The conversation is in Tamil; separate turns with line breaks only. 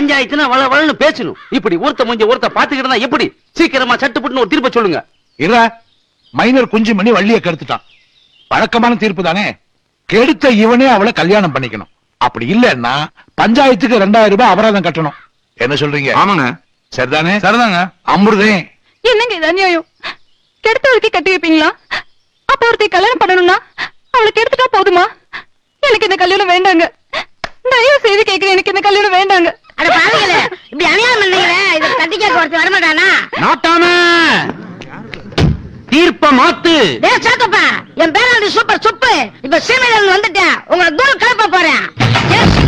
பஞ்சாயத்துனா வள வளன்னு பேசணும் இப்படி ஒருத்த முடிஞ்ச ஒருத்த பாத்துக்கிட்டா எப்படி சீக்கிரமா சட்டுப்பட்டுன்னு ஒரு தீர்ப்பை சொல்லுங்க
இற மைனர் குஞ்சு மணி வள்ளிய கெடுத்துட்டான் வழக்கமான தீர்ப்பு தானே கெடுத்த இவனே அவளை கல்யாணம் பண்ணிக்கணும் அப்படி இல்லன்னா பஞ்சாயத்துக்கு ரெண்டாயிரம் ரூபாய் அபராதம் கட்டணும் என்ன சொல்றீங்க
ஆமாங்க
சரிதானே
சரிதாங்க
அமிர்தே
என்னங்க இது அநியாயம் கெடுத்தவளுக்கு கட்டி வைப்பீங்களா அப்ப ஒருத்தி கல்யாணம் பண்ணணும்னா அவளுக்கு எடுத்துட்டா போதுமா எனக்கு இந்த கல்யாணம் வேண்டாங்க தயவு செய்து கேக்குறேன் எனக்கு இந்த கல்யாணம் வேண்டாங்க
அட பாருங்களே இப்படி அநியாயம் பண்ணீங்களே இத தட்டி கேட்க ஒருத்தர் வரமாட்டானா
நாட்டாம தீர்ப்ப மாத்து
டே சாத்தப்பா என் பேராண்டி சூப்பர் சுப்பு இப்ப சீமையில இருந்து வந்துட்டேன் உங்களை தூரம் கிளப்ப போறேன்